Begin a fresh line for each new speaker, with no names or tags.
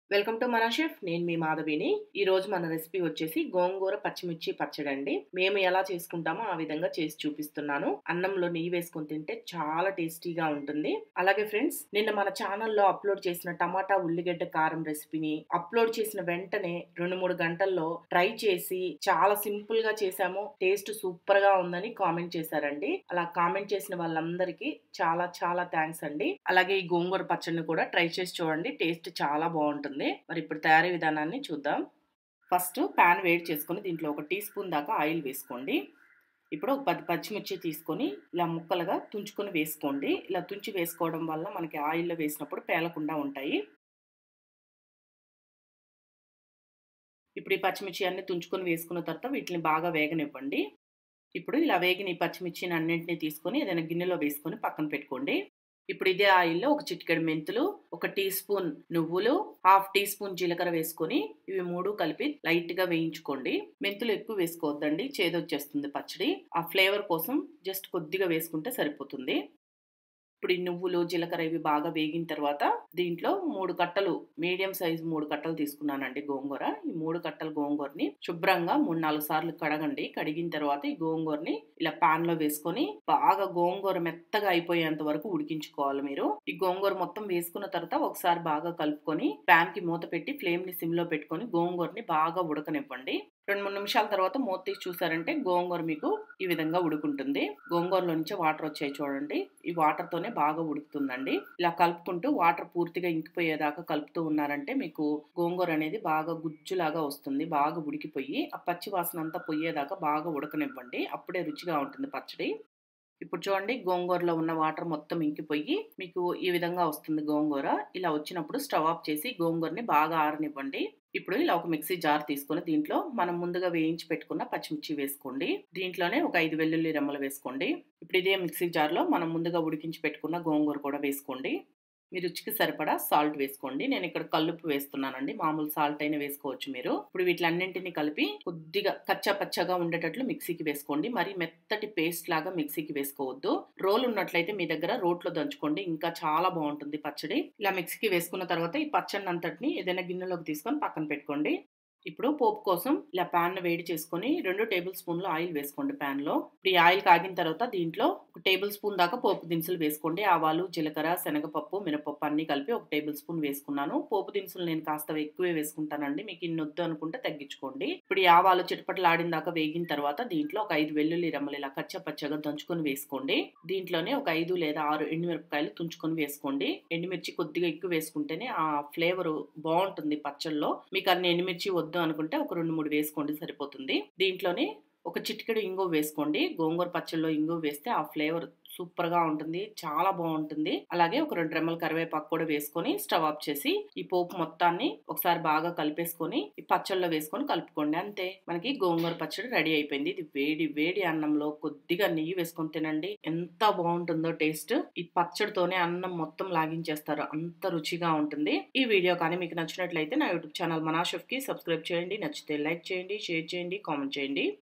welcome to మన chef నేను మీ మాధవిని ఈ రోజు మన రెసిపీ వచ్చేసి గోంగూర పచ్చిమిర్చి పచ్చడి అండి మేము ఎలా చేసుకుంటామో ఆ విధంగా చేసి చూపిస్తున్నాను అన్నంలో నెయ్యి వేసుకొని తింటే చాలా టేస్టీగా ఉంటుంది అలాగే ఫ్రెండ్స్ నిన్న మన ఛానల్లో అప్లోడ్ చేసిన టమాటా ఉల్లిగడ్డ కారం రెసిపీని అప్లోడ్ చేసిన వెంటనే రెండు మూడు గంటల్లో ట్రై చేసి చాలా సింపుల్ గా చేసాము టేస్ట్ సూపర్ గా ఉందని కామెంట్ చేశారండి అలా కామెంట్ చేసిన వాళ్ళందరికీ చాలా చాలా థ్యాంక్స్ అండి అలాగే ఈ గోంగూర పచ్చడిని కూడా ట్రై చేసి చూడండి టేస్ట్ చాలా బాగుంటుంది మరి ఇప్పుడు తయారీ విధానాన్ని చూద్దాం ఫస్ట్ ప్యాన్ వేడి చేసుకొని దీంట్లో ఒక టీ స్పూన్ దాకా ఆయిల్ వేసుకోండి ఇప్పుడు ఒక పది పచ్చిమిర్చి తీసుకొని ఇలా ముక్కలుగా తుంచుకొని వేసుకోండి ఇలా తుంచి వేసుకోవడం వల్ల మనకి ఆయిల్లో వేసినప్పుడు పేలకుండా ఉంటాయి ఇప్పుడు ఈ పచ్చిమిర్చి అన్ని తుంచుకొని వేసుకున్న తర్వాత వీటిని బాగా వేగనివ్వండి ఇప్పుడు ఇలా వేగిన ఈ పచ్చిమిర్చిని అన్నింటినీ తీసుకొని ఏదైనా గిన్నెలో వేసుకొని పక్కన పెట్టుకోండి ఇప్పుడు ఇదే ఆయిల్లో ఒక చిటికెడు మెంతులు ఒక టీ స్పూన్ నువ్వులు హాఫ్ టీ స్పూన్ జీలకర్ర వేసుకొని ఇవి మూడు కలిపి లైట్ గా వేయించుకోండి మెంతులు ఎక్కువ వేసుకోవద్దండి చేదొచ్చేస్తుంది పచ్చడి ఆ ఫ్లేవర్ కోసం జస్ట్ కొద్దిగా వేసుకుంటే సరిపోతుంది ఇప్పుడు ఈ నువ్వులు జీలకర్ర ఇవి బాగా వేగిన తర్వాత దీంట్లో మూడు కట్టలు మీడియం సైజు మూడు కట్టలు తీసుకున్నానండి గోంగూర ఈ మూడు కట్టల గోంగూరని శుభ్రంగా మూడు నాలుగు సార్లు కడగండి కడిగిన తర్వాత ఈ గోంగూరని ఇలా పాన్ లో వేసుకొని బాగా గోంగూర మెత్తగా అయిపోయేంత వరకు ఉడికించుకోవాలి మీరు ఈ గోంగూర మొత్తం వేసుకున్న తర్వాత ఒకసారి బాగా కలుపుకొని ప్యాన్ కి మూత పెట్టి ఫ్లేమ్ ని సిమ్ లో పెట్టుకొని గోంగూరని బాగా ఉడకనివ్వండి రెండు మూడు నిమిషాల తర్వాత మూత తీసి చూసారంటే గోంగూర మీకు ఈ విధంగా ఉడుకుంటుంది గోంగూరలో నుంచి వాటర్ వచ్చాయి చూడండి ఈ వాటర్ తోనే బాగా ఉడుకుతుందండి ఇలా కలుపుకుంటూ వాటర్ పూర్తిగా ఇంకిపోయేదాకా కలుపుతూ ఉన్నారంటే మీకు గోంగూర అనేది బాగా గుజ్జులాగా వస్తుంది బాగా ఉడికిపోయి ఆ పచ్చి వాసన అంతా పోయేదాకా బాగా ఉడకనివ్వండి అప్పుడే రుచిగా ఉంటుంది పచ్చడి ఇప్పుడు చూడండి గోంగూరలో ఉన్న వాటర్ మొత్తం ఇంకిపోయి మీకు ఈ విధంగా వస్తుంది గోంగూర ఇలా వచ్చినప్పుడు స్టవ్ ఆఫ్ చేసి గోంగూరని బాగా ఆరనివ్వండి ఇప్పుడు ఇలా ఒక మిక్సీ జార్ తీసుకొని దీంట్లో మనం ముందుగా వేయించి పెట్టుకున్న పచ్చిమిర్చి వేసుకోండి దీంట్లోనే ఒక ఐదు వెల్లుల్లి రెమ్మలు వేసుకోండి ఇప్పుడు ఇదే మిక్సీ జార్లో మనం ముందుగా ఉడికించి పెట్టుకున్న గోంగూర కూడా వేసుకోండి మీ రుచికి సరిపడా సాల్ట్ వేసుకోండి నేను ఇక్కడ కల్లుపు వేస్తున్నానండి మామూలు సాల్ట్ అయినా వేసుకోవచ్చు మీరు ఇప్పుడు వీటిలన్నింటినీ కలిపి కొద్దిగా కచ్చా పచ్చగా ఉండేటట్లు మిక్సీకి వేసుకోండి మరి మెత్తటి పేస్ట్ లాగా మిక్సీకి వేసుకోవద్దు రోల్ ఉన్నట్లయితే మీ దగ్గర రోట్లో దంచుకోండి ఇంకా చాలా బాగుంటుంది పచ్చడి ఇలా మిక్సీకి వేసుకున్న తర్వాత ఈ పచ్చడి అంతటిని ఏదైనా గిన్నెలోకి తీసుకొని పక్కన పెట్టుకోండి ఇప్పుడు పోపు కోసం ఇలా ప్యాన్ వేడి చేసుకొని రెండు టేబుల్ స్పూన్లు ఆయిల్ వేసుకోండి ప్యాన్ లో ఇప్పుడు ఈ ఆయిల్ కాగిన తర్వాత దీంట్లో ఒక టేబుల్ స్పూన్ దాకా పోపు దినుసులు వేసుకోండి ఆవాలు జీలకర్ర శనగపప్పు మినపప్పు అన్ని కలిపి ఒక టేబుల్ స్పూన్ వేసుకున్నాను పోపు దినుసులు నేను కాస్త ఎక్కువే వేసుకుంటానండి మీకు ఇన్ని వద్దు అనుకుంటే తగ్గించుకోండి ఇప్పుడు ఈ ఆవాలు చిటపటలాడిన దాకా వేగిన తర్వాత దీంట్లో ఒక ఐదు వెల్లుల్లి రెమ్మలు ఇలా కచ్చ పచ్చగా దంచుకొని వేసుకోండి దీంట్లోనే ఒక ఐదు లేదా ఆరు ఎండుమిరపకాయలు తుంచుకొని వేసుకోండి ఎండుమిర్చి కొద్దిగా ఎక్కువ వేసుకుంటేనే ఆ ఫ్లేవర్ బాగుంటుంది పచ్చళ్ళలో మీకు అన్ని ఎండుమిర్చి వద్దు అనుకుంటే ఒక రెండు మూడు వేసుకోండి సరిపోతుంది దీంట్లోనే ఒక చిటికెడు ఇంగు వేసుకోండి గోంగూర పచ్చళ్ళలో ఇంగు వేస్తే ఆ ఫ్లేవర్ సూపర్ గా ఉంటుంది చాలా బాగుంటుంది అలాగే ఒక రెండు రెమ్మల కరివేపాకు కూడా వేసుకొని స్టవ్ ఆఫ్ చేసి ఈ పోపు మొత్తాన్ని ఒకసారి బాగా కలిపేసుకొని ఈ పచ్చళ్ళలో వేసుకొని కలుపుకోండి అంతే మనకి గోంగూర పచ్చడి రెడీ అయిపోయింది ఇది వేడి వేడి అన్నంలో కొద్దిగా నెయ్యి వేసుకొని తినండి ఎంత బాగుంటుందో టేస్ట్ ఈ పచ్చడితోనే అన్నం మొత్తం లాగించేస్తారు అంత రుచిగా ఉంటుంది ఈ వీడియో కానీ మీకు నచ్చినట్లయితే నా యూట్యూబ్ ఛానల్ మనాషెఫ్ కి సబ్స్క్రైబ్ చేయండి నచ్చితే లైక్ చేయండి షేర్ చేయండి కామెంట్ చేయండి